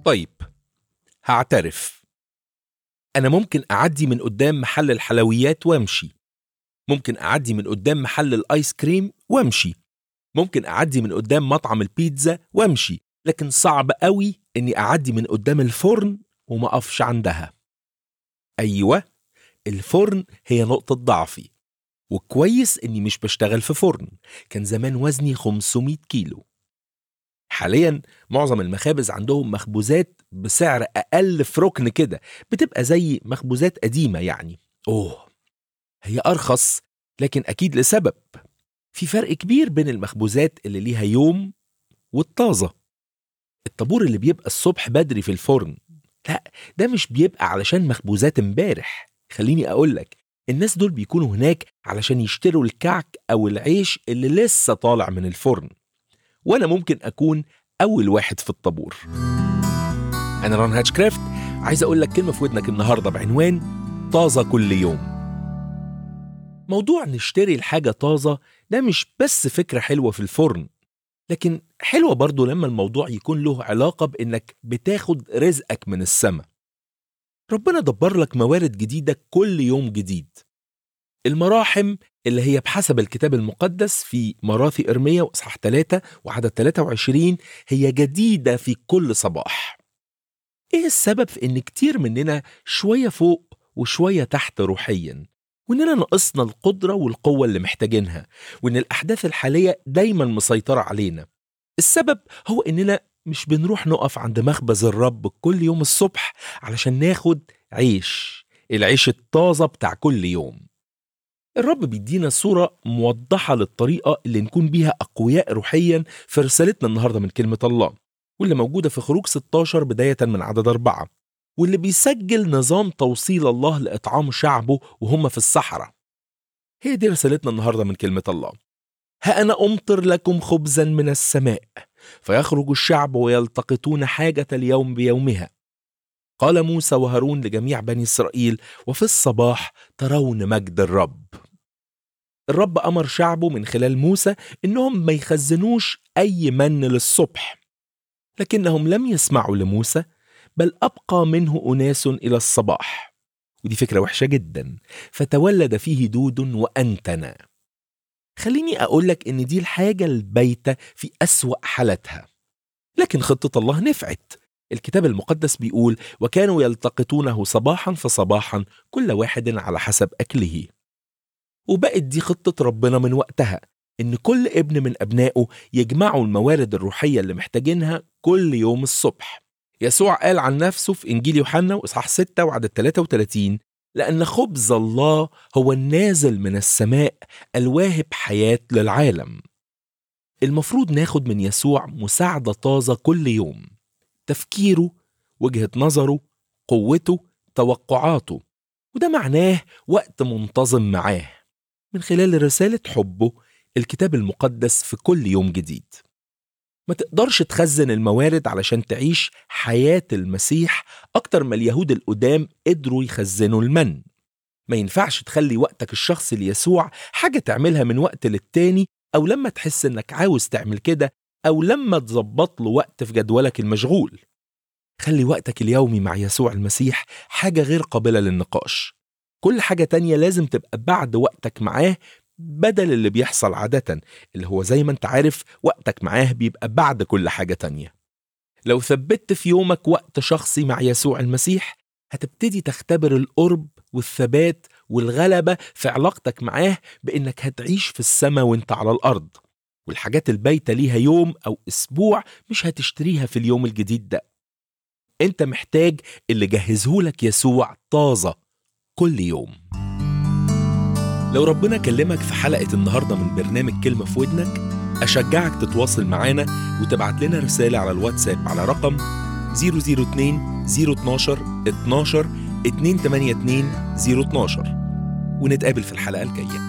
طيب هعترف أنا ممكن أعدي من قدام محل الحلويات وأمشي ممكن أعدي من قدام محل الآيس كريم وأمشي ممكن أعدي من قدام مطعم البيتزا وأمشي لكن صعب قوي إني أعدي من قدام الفرن وما أقفش عندها أيوة الفرن هي نقطة ضعفي وكويس إني مش بشتغل في فرن كان زمان وزني 500 كيلو حاليا معظم المخابز عندهم مخبوزات بسعر أقل في ركن كده بتبقى زي مخبوزات قديمة يعني أوه هي أرخص لكن أكيد لسبب في فرق كبير بين المخبوزات اللي ليها يوم والطازة الطابور اللي بيبقى الصبح بدري في الفرن لا ده مش بيبقى علشان مخبوزات امبارح خليني أقولك الناس دول بيكونوا هناك علشان يشتروا الكعك أو العيش اللي لسه طالع من الفرن وأنا ممكن أكون أول واحد في الطابور أنا ران هاتشكرافت عايز أقول لك كلمة في ودنك النهاردة بعنوان طازة كل يوم موضوع نشتري الحاجة طازة ده مش بس فكرة حلوة في الفرن لكن حلوة برضو لما الموضوع يكون له علاقة بإنك بتاخد رزقك من السماء ربنا دبر لك موارد جديدة كل يوم جديد المراحم اللي هي بحسب الكتاب المقدس في مراثي إرمية وإصحاح 3 وعدد 23 هي جديدة في كل صباح إيه السبب في إن كتير مننا شوية فوق وشوية تحت روحيا وإننا ناقصنا القدرة والقوة اللي محتاجينها وإن الأحداث الحالية دايما مسيطرة علينا السبب هو إننا مش بنروح نقف عند مخبز الرب كل يوم الصبح علشان ناخد عيش العيش الطازة بتاع كل يوم الرب بيدينا صورة موضحة للطريقة اللي نكون بيها أقوياء روحيا في رسالتنا النهاردة من كلمة الله واللي موجودة في خروج 16 بداية من عدد أربعة واللي بيسجل نظام توصيل الله لإطعام شعبه وهم في الصحراء هي دي رسالتنا النهاردة من كلمة الله ها أنا أمطر لكم خبزا من السماء فيخرج الشعب ويلتقطون حاجة اليوم بيومها قال موسى وهارون لجميع بني إسرائيل وفي الصباح ترون مجد الرب الرب أمر شعبه من خلال موسى إنهم ما يخزنوش أي من للصبح لكنهم لم يسمعوا لموسى بل أبقى منه أناس إلى الصباح ودي فكرة وحشة جدا فتولد فيه دود وأنتنا خليني أقول لك إن دي الحاجة البايتة في أسوأ حالتها لكن خطة الله نفعت الكتاب المقدس بيقول وكانوا يلتقطونه صباحا فصباحا كل واحد على حسب أكله وبقت دي خطة ربنا من وقتها إن كل ابن من أبنائه يجمعوا الموارد الروحية اللي محتاجينها كل يوم الصبح يسوع قال عن نفسه في إنجيل يوحنا وإصحاح 6 وعدد 33 لأن خبز الله هو النازل من السماء الواهب حياة للعالم المفروض ناخد من يسوع مساعدة طازة كل يوم تفكيره وجهة نظره قوته توقعاته وده معناه وقت منتظم معاه من خلال رسالة حبه الكتاب المقدس في كل يوم جديد ما تقدرش تخزن الموارد علشان تعيش حياة المسيح أكتر ما اليهود القدام قدروا يخزنوا المن ما ينفعش تخلي وقتك الشخصي ليسوع حاجة تعملها من وقت للتاني أو لما تحس إنك عاوز تعمل كده أو لما تظبط له وقت في جدولك المشغول خلي وقتك اليومي مع يسوع المسيح حاجة غير قابلة للنقاش كل حاجة تانية لازم تبقى بعد وقتك معاه بدل اللي بيحصل عادة اللي هو زي ما انت عارف وقتك معاه بيبقى بعد كل حاجة تانية لو ثبت في يومك وقت شخصي مع يسوع المسيح هتبتدي تختبر القرب والثبات والغلبة في علاقتك معاه بإنك هتعيش في السماء وانت على الأرض والحاجات البايتة ليها يوم أو أسبوع مش هتشتريها في اليوم الجديد ده انت محتاج اللي جهزهولك يسوع طازة كل يوم لو ربنا كلمك في حلقة النهاردة من برنامج كلمة في ودنك أشجعك تتواصل معانا وتبعت لنا رسالة على الواتساب على رقم 002 012 12 282 012 ونتقابل في الحلقة الجاية